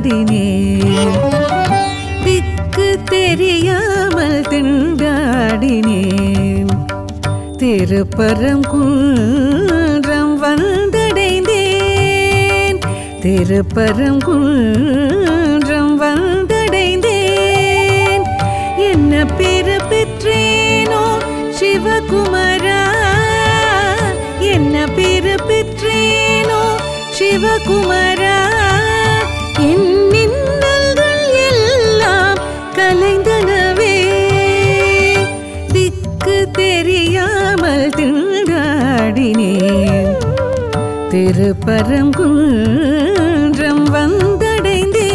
திண்டாடினேன் திக்கு தெரியாமல் திண்டாடினேன் திருப்பரங்குன்றம் வந்தடைந்தேன் திருப்பரங்குன்றம் வந்தடைந்தேன் என்ன பேரு பெற்றேனோ சிவகுமரா என்ன பேரு பெற்றேனோ சிவகுமரா என் இன்னல்கள் எல்லாம் கலைந்தனவே திக்கு தெரியாமல் திண்டாடினேன் திருப்பரங்குன்றம் வந்தடைந்தேன்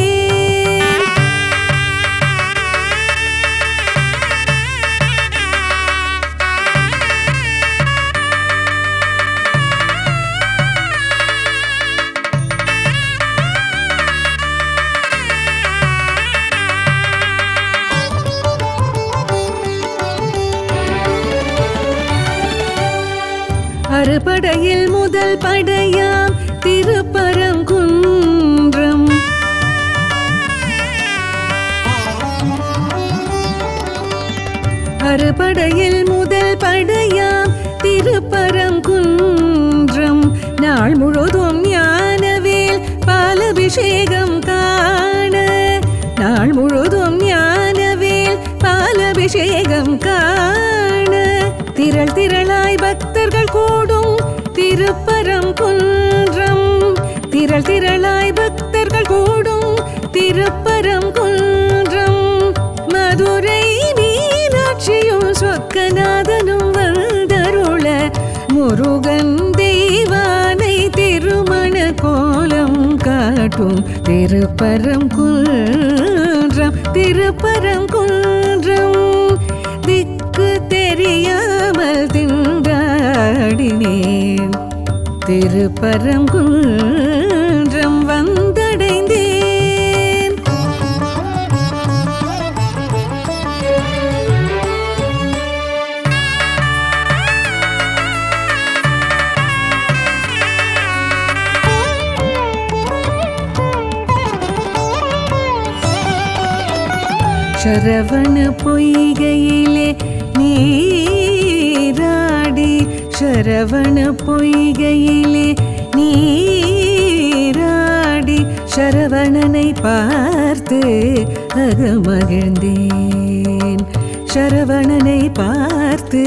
அறுபடையில் முதல் படையாம் திருப்பரங்குன்றம் அறுபடையில் முதல் படையாம் திருப்பரங்குன்றம் நாள் முழுதும் ஞானவேல் பாலபிஷேகம் காண நாள் முழுதும் ஞானவேல் பாலபிஷேகம் காண திரள் திரளாய் பக்தர்கள் கூடும் திருப்பரங்குன்றம் திரள் திரளாய் பக்தர்கள் கூடும் திருப்பரங்குன்றம் மதுரை மீனாட்சியும் சொக்கநாதனும் வந்தருள முருகன் தெய்வானை திருமண கோலம் காட்டும் திருப்பரங்குன்றம் திருப்பரங்குன்றம் திக்கு தெரியாமல் திண்டாடினேன் திருப்பரங்குன்றம் வந்தடைந்தேன் சரவண பொய்கையிலே நீராடி சரவண பொய்கையிலே நீராடி சரவணனை பார்த்து அகமகிழ்ந்தேன் சரவணனை பார்த்து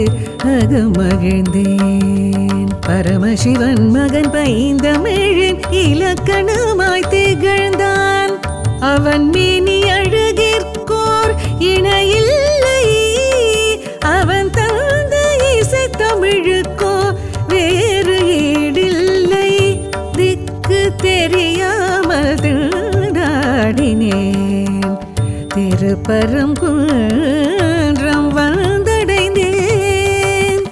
அகமகிழ்ந்தேன் பரமசிவன் மகன் பைந்தமிழின் இலக்கணமாய் திகழ்ந்தான் அவன் மேனி அழகிற்கோர் இணையில்லை அவன் தந்த இசை தமிழுக்கோ வேறு ஈடில்லை திக்கு தெரியாமல் திண்டாடினேன் திருப்பரங்குன்றம் வந்தடைந்தேன்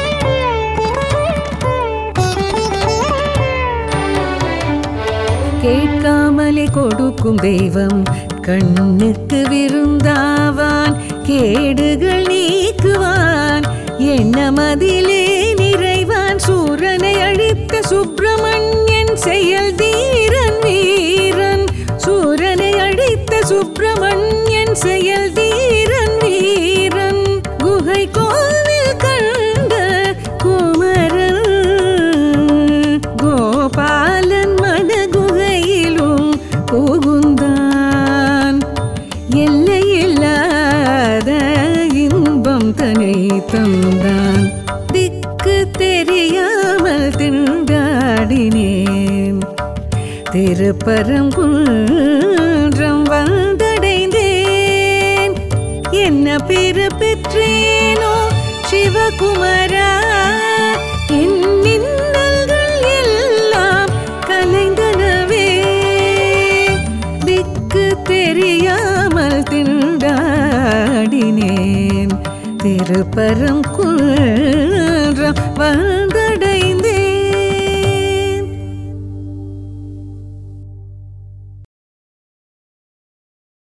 கேட்காமலே கொடுக்கும் தெய்வம் கண்ணுக்கு விருந்தாவான் கேடுகள் நீக்குவான் எண்ணமதிலே நிறைவான் சூரனை அழித்த சுப்பிரமணியன் செயல் தீரன் வீரன் சூரனை அழித்த சுப்பிரமணியன் செயல் தீரன் வீரன் குகை கோவில் கண்ட குமரன் கோபாலன் மன குகையிலும் புகுந்தான் எல்லையில்லாத இன்பம் தனை தந்தான் திக்கு தெரியாமல் திண்டாடினேன் திருப்பரங்குன்றம் வந்தடைந்தேன் என்ன பேரு பெற்றேனோ சிவகுமரா என் இன்னல்கள் எல்லாம் கலைந்தனவே திக்கு தெரியாமல் திண்டாடினேன் திருப்பரம் குன்றம் வந்த